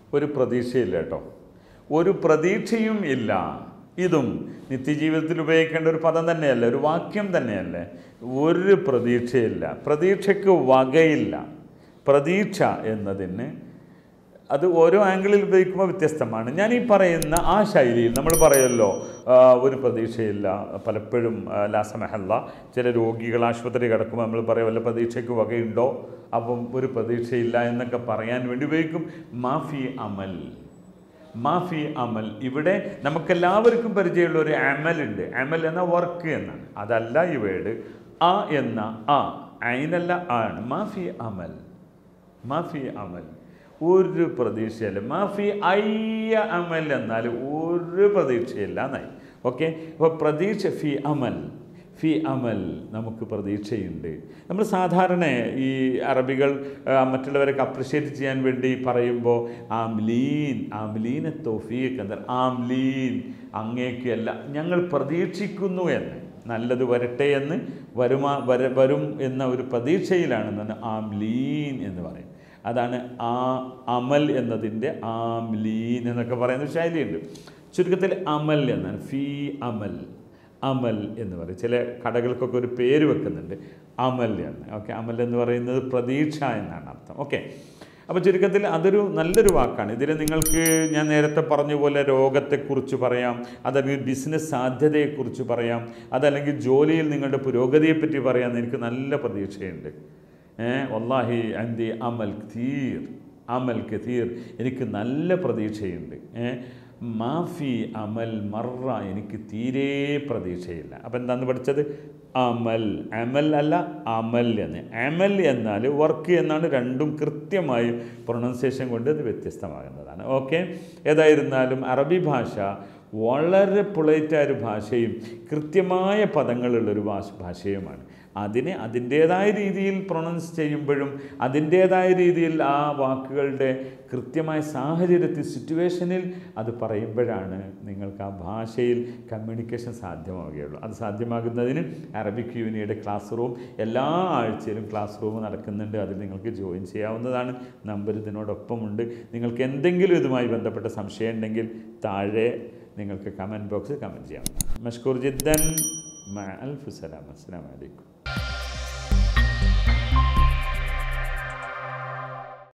ഒരു പ്രതീക്ഷയില്ല കേട്ടോ ഒരു പ്രതീക്ഷയും ഇല്ല ഇതും നിത്യജീവിതത്തിൽ ഉപയോഗിക്കേണ്ട ഒരു പദം തന്നെയല്ലേ ഒരു വാക്യം തന്നെയല്ലേ ഒരു പ്രതീക്ഷയില്ല പ്രതീക്ഷയ്ക്ക് വകയില്ല പ്രതീക്ഷ എന്നതിന് അത് ഓരോ ആംഗിളിൽ ഉപയോഗിക്കുമ്പോൾ വ്യത്യസ്തമാണ് ഞാൻ ഈ പറയുന്ന ആ ശൈലിയിൽ നമ്മൾ പറയുമല്ലോ ആ, ഒരു പ്രതീക്ഷയില്ല പലപ്പോഴും ആ, ലാസമഹല്ല ചില രോഗികൾ ആശുപത്രി കിടക്കുമ്പോൾ നമ്മൾ പറയും വല്ല പ്രതീക്ഷയ്ക്ക് വകയുണ്ടോ അപ്പം ഒരു പ്രതീക്ഷയില്ല എന്നൊക്കെ പറയാൻ വേണ്ടി ഉപയോഗിക്കും മാഫി അമൽ മാഫി അമൽ ഇവിടെ നമുക്കെല്ലാവർക്കും പരിചയമുള്ള ഒരു അമലുണ്ട് അമൽ എന്ന വർക്ക് എന്നാണ് അതല്ല ഈ വേർഡ് ആ എന്ന ആ അയിനല്ല ആണ് മാഫി അമൽ മാഫി അമൽ ഒരു പ്രതീക്ഷയില്ല മാഫി അയ്യ അമൽ എന്നാൽ ഒരു പ്രതീക്ഷയില്ല എന്നായി ഓക്കെ അപ്പോൾ പ്രതീക്ഷ ഫി അമൽ ഫി അമൽ നമുക്ക് പ്രതീക്ഷയുണ്ട് നമ്മൾ സാധാരണ ഈ അറബികൾ ആ, മറ്റുള്ളവരൊക്കെ അപ്രിഷ്യേറ്റ് ചെയ്യാൻ വേണ്ടി പറയുമ്പോൾ ആംലീൻ ആംലീന തോഫീഖ് എന്താ ആംലീൻ അങ്ങേക്കല്ല ഞങ്ങൾ പ്രതീക്ഷിക്കുന്നു എന്ന് നല്ലത് വരട്ടെ എന്ന് വരുമാ വര വരും എന്ന ഒരു പ്രതീക്ഷയിലാണെന്നാണ് ആംലീൻ എന്ന് പറയും അതാണ് ആ അമൽ എന്നതിൻ്റെ ആംലീൻ എന്നൊക്കെ പറയുന്ന ഒരു ശൈലിയുണ്ട് ചുരുക്കത്തിൽ അമൽ എന്നാണ് ഫീ അമൽ അമൽ എന്ന് പറയും ചില കടകൾക്കൊക്കെ ഒരു പേര് വെക്കുന്നുണ്ട് അമൽ എന്ന് ഓക്കെ അമൽ എന്ന് പറയുന്നത് പ്രതീക്ഷ എന്നാണ് അർത്ഥം ഓക്കെ അപ്പോൾ ചുരുക്കത്തിൽ അതൊരു നല്ലൊരു വാക്കാണ് ഇതിൽ നിങ്ങൾക്ക് ഞാൻ നേരത്തെ പറഞ്ഞ പോലെ രോഗത്തെക്കുറിച്ച് പറയാം അതല്ലെങ്കിൽ ബിസിനസ് സാധ്യതയെക്കുറിച്ച് പറയാം അതല്ലെങ്കിൽ ജോലിയിൽ നിങ്ങളുടെ പുരോഗതിയെപ്പറ്റി പറയാൻ എനിക്ക് നല്ല പ്രതീക്ഷയുണ്ട് ഏഹ് വല്ലാഹി അന്തി അമൽ കഥീർ അമൽ കഥീർ എനിക്ക് നല്ല പ്രതീക്ഷയുണ്ട് ഏഹ് മാഫി അമൽ മറ എനിക്ക് തീരെ പ്രതീക്ഷയില്ല അപ്പം എന്താന്ന് പഠിച്ചത് അമൽ അമൽ അല്ല അമൽ എന്ന് അമൽ എന്നാൽ വർക്ക് എന്നാണ് രണ്ടും കൃത്യമായി പ്രൊണൗൺസിയേഷൻ കൊണ്ട് അത് വ്യത്യസ്തമാകുന്നതാണ് ഓക്കെ ഏതായിരുന്നാലും അറബി ഭാഷ വളരെ പൊളൈറ്റായ ഒരു ഭാഷയും കൃത്യമായ പദങ്ങളുള്ളൊരു ഭാഷ ഭാഷയുമാണ് അതിനെ അതിൻ്റേതായ രീതിയിൽ പ്രൊണൗൺസ് ചെയ്യുമ്പോഴും അതിൻ്റേതായ രീതിയിൽ ആ വാക്കുകളുടെ കൃത്യമായ സാഹചര്യത്തിൽ സിറ്റുവേഷനിൽ അത് പറയുമ്പോഴാണ് നിങ്ങൾക്ക് ആ ഭാഷയിൽ കമ്മ്യൂണിക്കേഷൻ സാധ്യമാവുകയുള്ളൂ അത് സാധ്യമാകുന്നതിന് അറബിക് യൂണിയുടെ ക്ലാസ് റൂം എല്ലാ ആഴ്ചയിലും ക്ലാസ് റൂം നടക്കുന്നുണ്ട് അതിൽ നിങ്ങൾക്ക് ജോയിൻ ചെയ്യാവുന്നതാണ് നമ്പർ ഇതിനോടൊപ്പമുണ്ട് നിങ്ങൾക്ക് എന്തെങ്കിലും ഇതുമായി ബന്ധപ്പെട്ട സംശയം ഉണ്ടെങ്കിൽ താഴെ നിങ്ങൾക്ക് കമൻറ്റ് ബോക്സിൽ കമൻറ്റ് ചെയ്യാം മഷ്കൂർ ജിദ്ദൻ മഅ അൽഫ് സലാം അസ്സലാമു അലൈക്കും